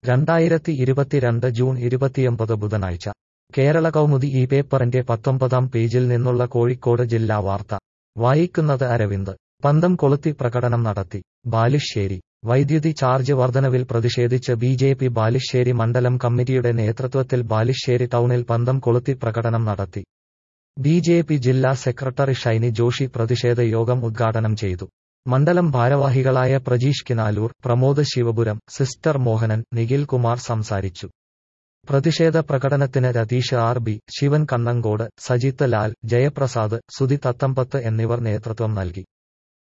രണ്ടായിരത്തി ഇരുപത്തിരണ്ട് ജൂൺ ഇരുപത്തിയൊമ്പത് ബുധനാഴ്ച കേരള കൗമുദി ഈ പേപ്പറിന്റെ പത്തൊമ്പതാം പേജിൽ നിന്നുള്ള കോഴിക്കോട് ജില്ലാ വാർത്ത വായിക്കുന്നത് അരവിന്ദ് പന്തം കൊളുത്തി പ്രകടനം നടത്തി ബാലുശ്ശേരി വൈദ്യുതി ചാർജ് വർധനവിൽ പ്രതിഷേധിച്ച് ബി ജെ പി ബാലുശ്ശേരി മണ്ഡലം കമ്മിറ്റിയുടെ നേതൃത്വത്തിൽ ബാലുശ്ശേരി ടൗണിൽ പന്തം കൊളുത്തി പ്രകടനം നടത്തി ബി ജെ പി ജില്ലാ സെക്രട്ടറി ഷൈനി ജോഷി പ്രതിഷേധ യോഗം ഉദ്ഘാടനം ചെയ്തു മണ്ഡലം ഭാരവാഹികളായ പ്രജീഷ് കിനാലൂർ പ്രമോദ് ശിവപുരം സിസ്റ്റർ മോഹനൻ നിഖിൽ കുമാർ സംസാരിച്ചു പ്രതിഷേധ പ്രകടനത്തിന് രതീഷ് ആർ ബി ശിവൻ കണ്ണങ്കോട് സജിത്ത് ലാൽ ജയപ്രസാദ് സുധി തത്തമ്പത്ത് എന്നിവർ നേതൃത്വം നൽകി